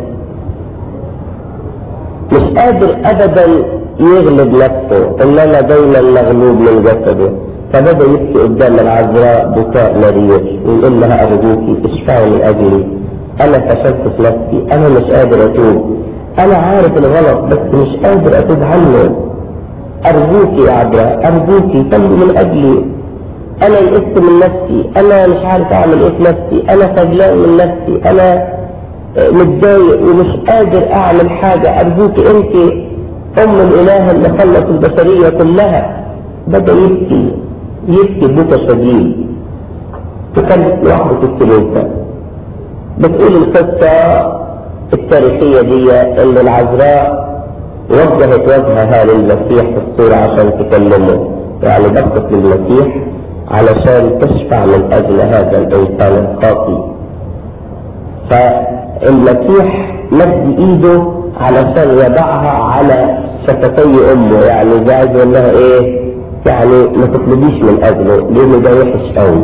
مش قادر أبدا يغلب نفسه إنما دايما مغلوب من جسده فبدأ يبكي قدام العذراء بكاء مرير ويقول لها أرجوكي اشفعي من أجلي أنا فشلت في نفسي أنا مش قادر أتوب أنا عارف الغلط بس مش قادر أتوب عنه أرجوكي يا عذراء أرجوكي صلي من أجلي أنا يئست من نفسي أنا مش عارف أعمل إيه في نفسي أنا خجلان من نفسي أنا متضايق ومش قادر أعمل حاجة أرجوكي أنت أم الإله اللي خلص البشرية كلها بدأ يبكي يبكي بكى شديد تكلم لوحده في الكنيسة بتقول القصة التاريخية دي ان العذراء وجهت وجهها للمسيح في الصورة عشان تكلمه يعني بصت للمسيح علشان تشفع من اجل هذا الانسان الخاطي فالمسيح مد ايده علشان يضعها على شفتي امه يعني ده عايز يقول لها ايه يعني ما تطلبيش من اجله لانه ده وحش قوي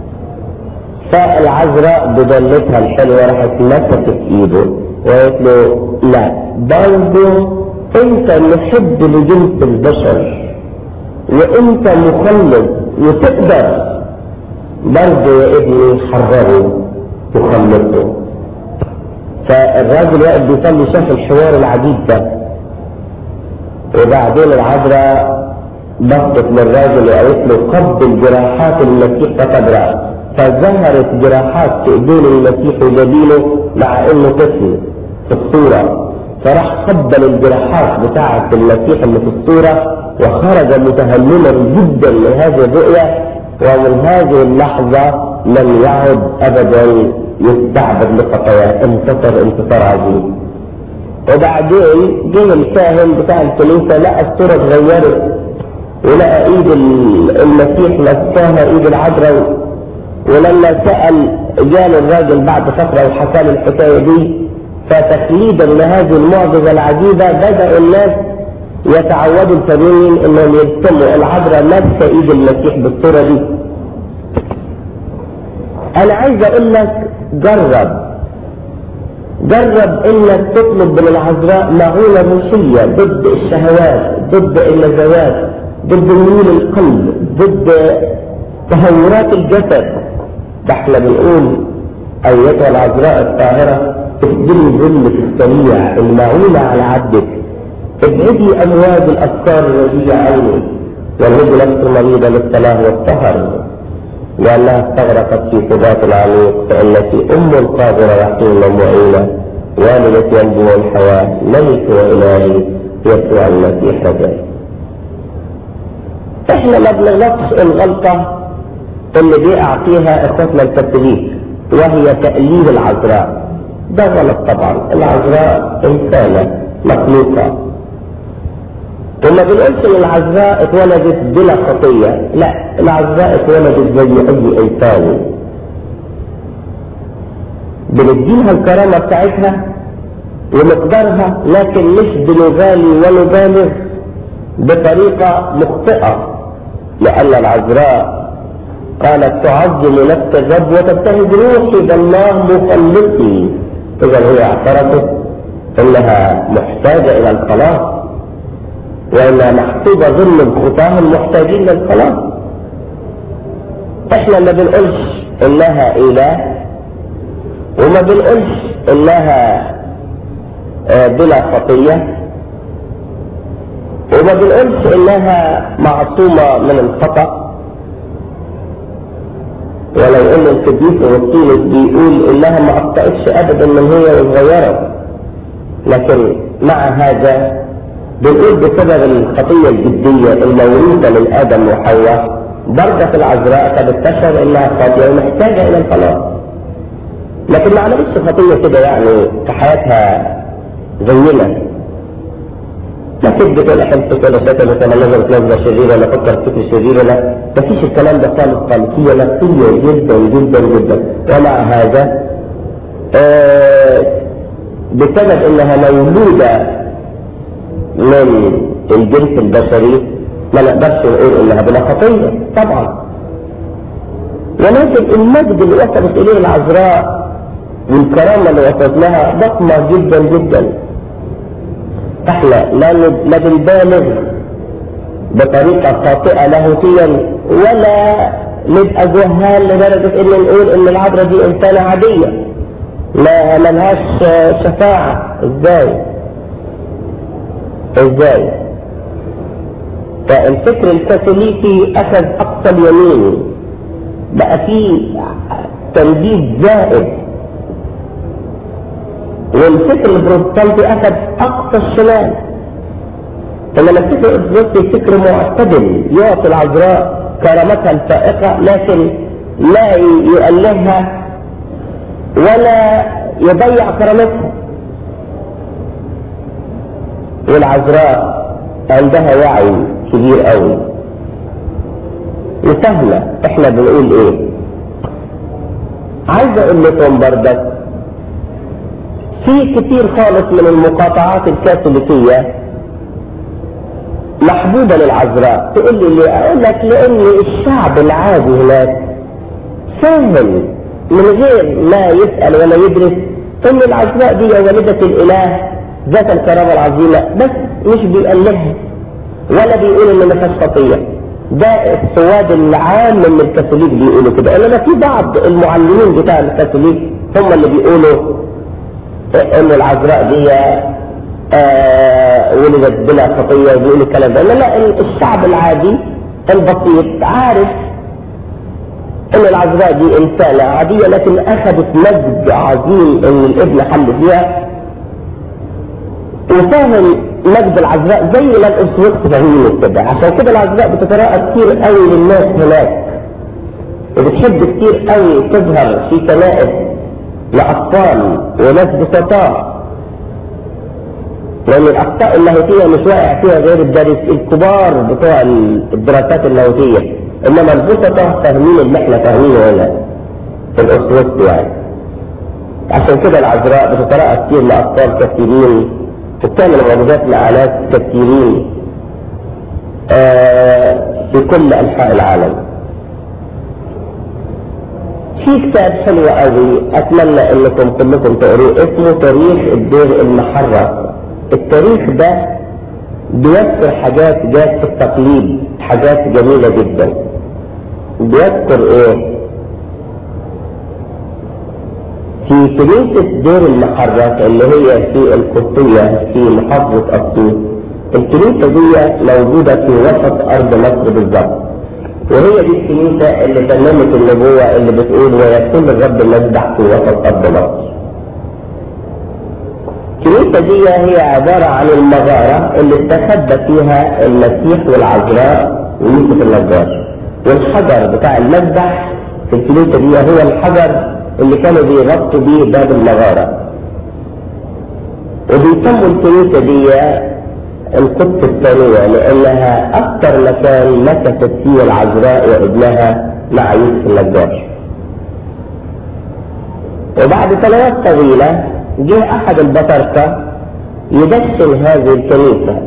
فالعذراء بضلتها الحلوه راحت مسكت ايده وقالت له لا برضه انت محب لجنس البشر وانت مخلص وتقدر برضه يا ابني حرره وخلصه فالراجل واقف بيصلي شاف الحوار العجيب ده وبعدين العذراء بصت للراجل وقالت له قبل جراحات المسيح فقد رأى فظهرت جراحات في ايدين المسيح وجبينه مع انه طفل في الصورة فراح قبل الجراحات بتاعة المسيح اللي في الصورة وخرج متهللا جدا من هذه الرؤية ومن هذه اللحظة لم يعد ابدا يستعبد لخطاياه انتصر انتصار عظيم وبعدين جه الكاهن بتاع الكنيسة لقى الصورة اتغيرت ولقى ايد المسيح مسكاها ايد العذراء ولما سأل جال الراجل بعد فترة وحكى له الحكاية دي فتقليدا لهذه المعجزة العجيبة بدأ الناس يتعودوا التانيين انهم يرسموا العذراء ماسكة ايد المسيح بالصورة دي انا عايز اقول لك جرب جرب انك تطلب من العذراء معونة روحية ضد الشهوات ضد النزوات ضد ميول القلب ضد تهورات الجسد ده احنا بنقول ايتها العذراء الطاهرة افضلي ظلك السريع المعونة على عبدك ابعدي امواج الافكار الرديئة عنك والهدي نفس المريضة للصلاة والطهر لأنها استغرقت في قضاة العميق فإنك أم قادرة رحيمة معينة والدة ينبوع الحياة ملك وإلهي يسوع المسيح رجائي احنا ما بنغلطش الغلطة اللي بيقع فيها اخواتنا الكاثوليك وهي تأليل العذراء ده غلط طبعا العذراء انسانة مخلوقة وما بنقولش ان العذراء اتولدت بلا خطية لا العذراء اتولدت زي اي انسان بنديلها الكرامة بتاعتها ومقدارها لكن مش بنغالي ونبالغ بطريقة مخطئة لأن العذراء قالت تعظم نفس الرب وتبتهج روحي بالله مخلصي إذا هي اعترفت أنها محتاجة إلى الخلاص وانها محسوبة ضمن الخطاه المحتاجين للخلاص احنا ما بنقولش انها اله وما بنقولش انها بلا خطية وما بنقولش انها معصومة من الخطأ ولو ان القديس اغسطينوس بيقول انها ما اخطأتش ابدا من هي وصغيرة لكن مع هذا بنقول بسبب الخطية الجدية الموروثة من آدم وحواء برضه العذراء قد اكتشف انها خاطئة ومحتاجة الى الخلاص لكن ما عملتش خطية كده يعني في حياتها زينا ما كذبت ولا حلفت ولا شتمت ولا نظرت نظرة شريرة ولا فكرت فكر شرير ولا ما فيش الكلام ده خالص خالص هي نفسية جدا جدا جدا ومع هذا آه بسبب انها مولودة من الجنس البشري ما نقدرش نقول انها بلا خطيه طبعا ولكن المجد اللي وصلت اليه العذراء والكرامه اللي وصلت لها ضخمه جدا جدا احنا لا لا بنبالغ بطريقه خاطئه لاهوتيا ولا نبقى جهال لدرجه ان نقول ان العذراء دي انسانه عاديه ما ملهاش شفاعه ازاي ازاي فالفكر الكاثوليكي اخذ اقصى اليمين بقى فيه تنبيه زائد والفكر البروتستانتي اخذ اقصى الشمال انما الفكر البروتستانتي فكر معتدل يعطي العذراء كرامتها الفائقه لكن لا يؤلهها ولا يضيع كرامتها والعذراء عندها وعي كبير قوي وسهلة احنا بنقول ايه عايز اقول لكم بردك في كتير خالص من المقاطعات الكاثوليكية محبوبة للعذراء تقول لي ليه اقول لك لان الشعب العادي هناك فاهم من غير ما يسأل ولا يدرس ان العذراء دي والدة الاله ذات الكرامة العظيمة بس مش بيقللها ولا بيقول ان ما فيهاش خطية ده السواد العام من الكاثوليك بيقولوا كده انما في بعض المعلمين بتاع الكاثوليك هم اللي بيقولوا ان العذراء دي آه ولدت بلا خطيه وبيقولوا الكلام ده انما الشعب العادي البسيط عارف ان العذراء دي انسانه عاديه لكن اخذت مجد عظيم ان الابن حل فيها وفاهم مجد العذراء زي ما الارثوذكس فاهمين كده عشان كده العذراء بتتراءى كتير قوي للناس هناك وبتحب كتير قوي تظهر في كنائس لاطفال وناس بسطاء لان الاخطاء اللاهوتيه مش واقع فيها غير الدارس الكبار بتوع الدراسات اللاهوتيه انما البسطاء فاهمين اللي احنا فاهمينه هنا في الارثوذكس يعني عشان كده العذراء بتتراءى كتير لاطفال كثيرين وبتعمل معجزات لآلاف كثيرين آه في كل أنحاء العالم. في كتاب حلو قوي أتمنى إنكم كلكم تقروه اسمه تاريخ الدير المحرة. التاريخ ده بيذكر حاجات جات في التقليد حاجات جميلة جدا. بيذكر إيه؟ في كنيسة دير المحرات اللي هي في القبطية في محافظة أسيوط الكنيسة دي موجودة في وسط أرض مصر بالظبط وهي دي الكنيسة اللي تممت النبوة اللي بتقول ويكون الرب مذبح في وسط أرض مصر الكنيسة دي هي عبارة عن المغارة اللي استخبى فيها المسيح والعذراء ويوسف النجار والحجر بتاع المذبح في الكنيسة دي هو الحجر اللي كانوا بيغطوا بيه باب المغارة وبيسموا الكنيسة دي القدس الثانية لأنها أكثر مكان مكثت فيه العذراء وابنها مع يوسف النجار وبعد سنوات طويلة جه أحد البطاركة يدشن هذه الكنيسة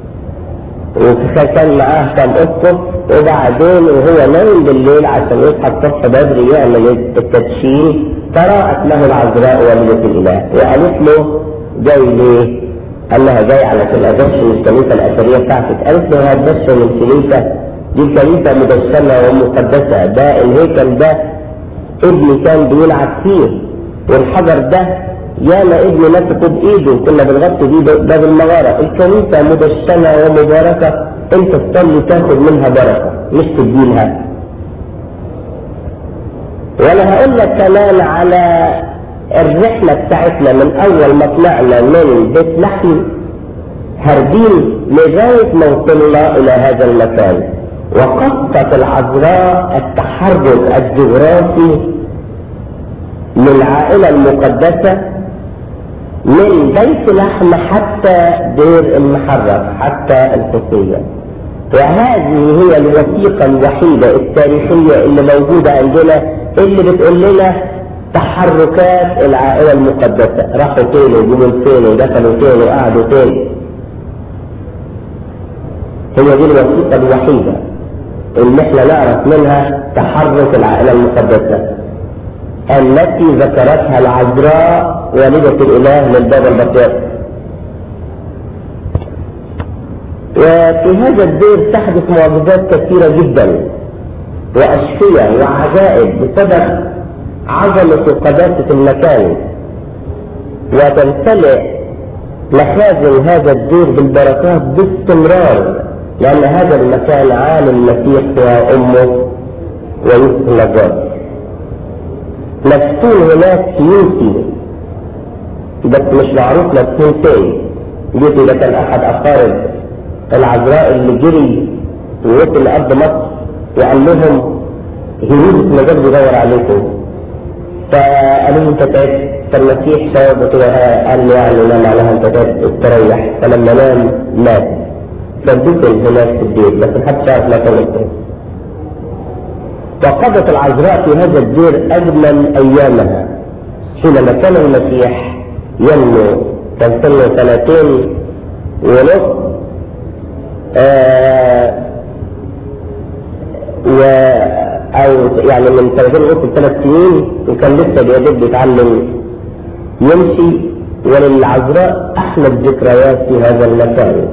وكان معاه كم اسقف وبعدين وهو نايم بالليل عشان يصحى الصبح بدري يعمل التدشين قرأت له العذراء والدة الإله وقالت له جاي ليه؟ قال لها جاي علشان أدشن الكنيسة الأثرية بتاعتك قالت له هتدشن الكنيسة دي كنيسة مدشنة ومقدسة ده الهيكل ده ابني كان بيلعب فيه والحجر ده ياما ابن مسكه بايده كنا بنغطي بيه باب المغاره الكنيسه مدشنه ومباركه انت تصلي تاخد منها بركه مش تدينها وانا هقول لك كمان على الرحله بتاعتنا من اول ما طلعنا من بيت لحم هربين لغايه ما وصلنا الى هذا المكان وقصت العذراء التحرك الجغرافي للعائله المقدسه من بيت لحم حتى دير المحرر حتى القصية وهذه هي الوثيقة الوحيدة التاريخية اللي موجودة عندنا اللي بتقول لنا تحركات العائلة المقدسة راحوا فين وجوا فين ودخلوا فين وقعدوا فين هي دي الوثيقة الوحيدة اللي احنا نعرف منها تحرك العائلة المقدسة التي ذكرتها العذراء والدة الإله للباب البطيء وفي هذا الدير تحدث معجزات كثيرة جدا وأشفية وعجائب بسبب عظمة وقداسة المكان وتمتلئ مخازن هذا الدير بالبركات باستمرار لأن هذا المكان عالم المسيح وأمه ويوسف النجار مدفون هناك يوسي بس مش معروف مدفون فين يوسي ده كان أحد أقارب العذراء اللي جري ووصل لأرض مصر وقال لهم هيرودس النجار بيدور عليكم فقالوا له انت تعبت فالمسيح جاوب كده قال له يعني ما معناها انت تعبت استريح فلما نام مات فدفن هناك في البيت بس محدش عارف مكان البيت وقضت العذراء في هذا الدير اجمل ايامها حينما كان المسيح ينمو كان سنه سنتين ونصف آه و او يعني من سنتين ونص لثلاث سنين وكان لسه بيدب بيتعلم يمشي وللعذراء احلى الذكريات في هذا المكان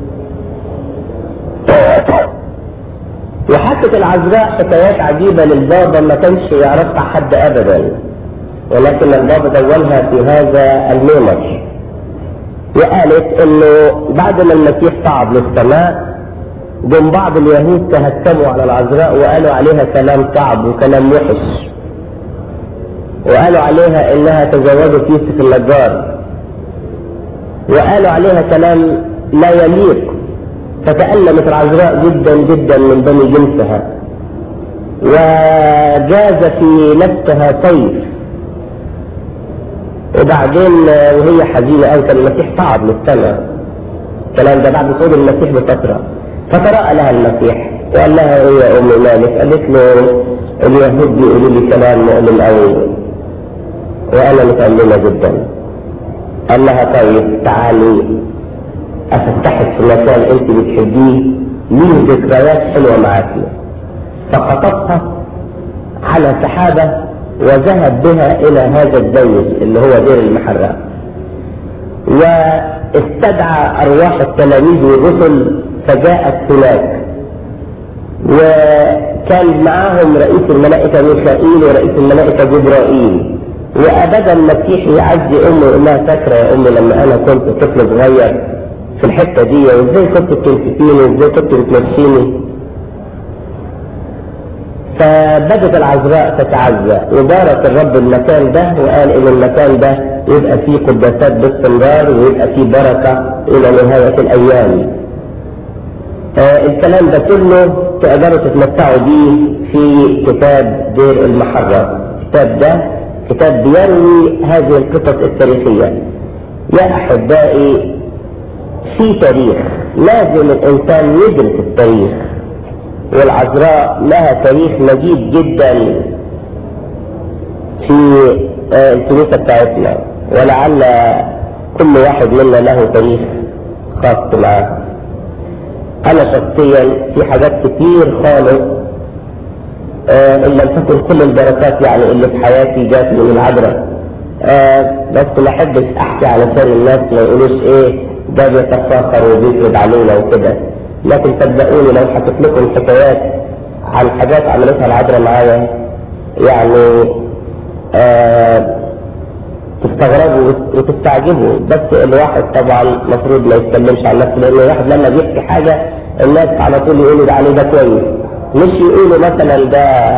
وحكت العذراء حكايات عجيبة للبابا ما كانش يعرفها حد ابدا ولكن البابا دونها في هذا الميمر وقالت انه بعد ما المسيح صعد للسماء جم بعض اليهود تهكموا على العذراء وقالوا عليها كلام صعب وكلام وحش وقالوا عليها انها تزوجت يوسف النجار وقالوا عليها كلام لا يليق فتألمت العذراء جدا جدا من بني جنسها وجاز في نفسها سيف وبعدين وهي حزينة أو كان المسيح صعد للسماء الكلام ده بعد صعود المسيح بفترة فتراءى لها المسيح وقال لها ايه يا ام مالك قالت له اليهود بيقولوا لي كلام مؤلم قوي وانا متألمة جدا قال لها طيب تعالي افتحك في مكان انت بتحبيه ليه ذكريات حلوة معاكي فخطبها على سحابة وذهب بها الى هذا الزيت اللي هو دير المحرق واستدعى ارواح التلاميذ والرسل فجاءت هناك وكان معاهم رئيس الملائكة ميخائيل ورئيس الملائكة جبرائيل وابدا المسيح يعزي امه يقول لها فاكره يا امي لما انا كنت طفل صغير في الحته دي وازاي كنت بتمسكيني وازاي كنت بتمشيني فبدت العذراء تتعزى وبارك الرب المكان ده وقال ان المكان ده يبقى فيه قداسات باستمرار ويبقى فيه بركه الى نهايه الايام. آه الكلام ده كله تقدروا تتمتعوا بيه في كتاب دير المحرة الكتاب ده كتاب بيروي هذه القصص التاريخية يا أحبائي في تاريخ لازم الإنسان يدرس التاريخ والعذراء لها تاريخ مجيد جدا في آه الكنيسة بتاعتنا ولعل كل واحد منا له تاريخ خاص معاه انا شخصيا في حاجات كتير خالص آه ان لم تكن كل البركات يعني اللي في حياتي جات من العذراء آه بس ما احبش احكي علشان الناس ما يقولوش ايه ده بيتفاخر وبيفرض علينا وكده لكن صدقوني لو حكيت لكم حكايات عن حاجات عملتها العذراء معايا يعني آه تستغربوا وتستعجبوا بس الواحد طبعا المفروض ما يتكلمش عن نفسه لان الواحد لما بيحكي حاجه الناس على طول يقولوا ده عليه ده كويس مش يقولوا مثلا ده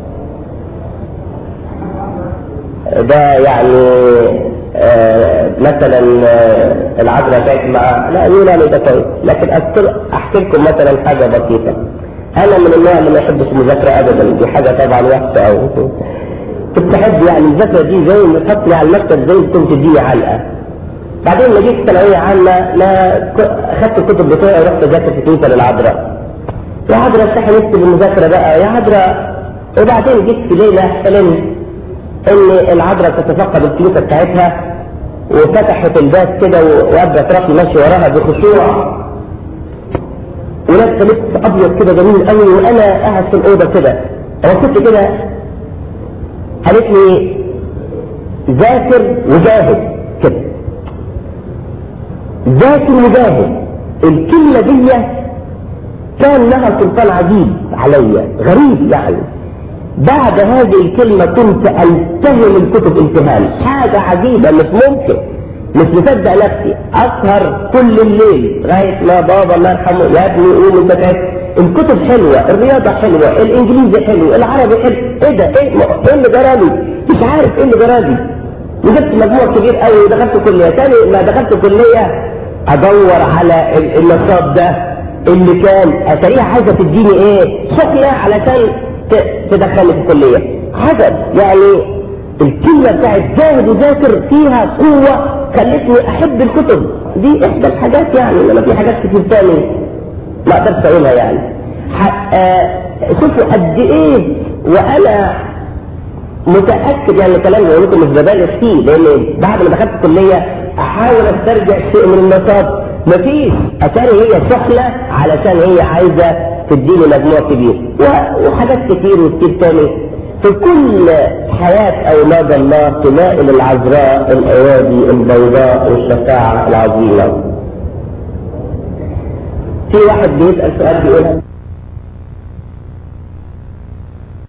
ده يعني آه مثلا آه العذراء كانت مع لا يقول عليه ده كويس لكن اذكر احكي لكم مثلا حاجه بسيطه انا من النوع اللي ما يحبش المذاكره ابدا دي حاجه طبعا وحشه قوي كنت احب يعني المذاكره دي زي ما تحطني على المكتب زي كنت تديني علقه بعدين لما جيت ثانويه عامه ما اخدت الكتب بتوعي ورحت اذاكر في كنيسه للعذراء يا عذراء افتحي نفسي بالمذاكره بقى يا عذراء وبعدين جيت في ليله حلمت ان العذراء تتفقد الكنيسه بتاعتها وفتحت الباب كده وابدا راسي ماشي وراها بخشوع ولابسه لبس ابيض كده جميل قوي وانا قاعد في الاوضه كده بصيت كده قالت لي ذاكر وجاهد كده ذاكر وجاهد الكلمه دي كان لها سلطان عجيب عليا غريب يعني بعد هذه الكلمة كنت ألتهم الكتب امتهان حاجة عجيبة مش ممكن مش مصدق نفسي أسهر كل الليل لغاية ما بابا الله يرحمه يا ابني قوم انت تعبت الكتب حلوة الرياضة حلوة الإنجليزي حلو العربي حلو إيه ده إيه, إيه اللي جرالي مش عارف إيه اللي جرالي وجبت مجموع كبير قوي ودخلت كلية تاني ما دخلت كلية أدور على النشاط ده اللي كان أتاريها عايزة تديني إيه سخنة علشان تدخلني في الكلية عجب يعني الكلمة بتاعت جاهد وذاكر فيها قوة خلتني أحب الكتب دي إحدى الحاجات يعني إنما في حاجات كتير تاني ما أقدرش أقولها يعني آه شوفوا قد إيه وأنا متأكد يعني الكلام اللي لكم مش ببالغ فيه لأن بعد ما دخلت الكلية أحاول أسترجع شيء من النشاط مفيش أتاري هي سخنة علشان هي عايزة تديني مجموع كبير وحاجات كتير وكتير تاني في كل حياة أولاد الله تلاقي العذراء الأيادي البيضاء والشفاعة العظيمة في واحد بيسأل سؤال بيقول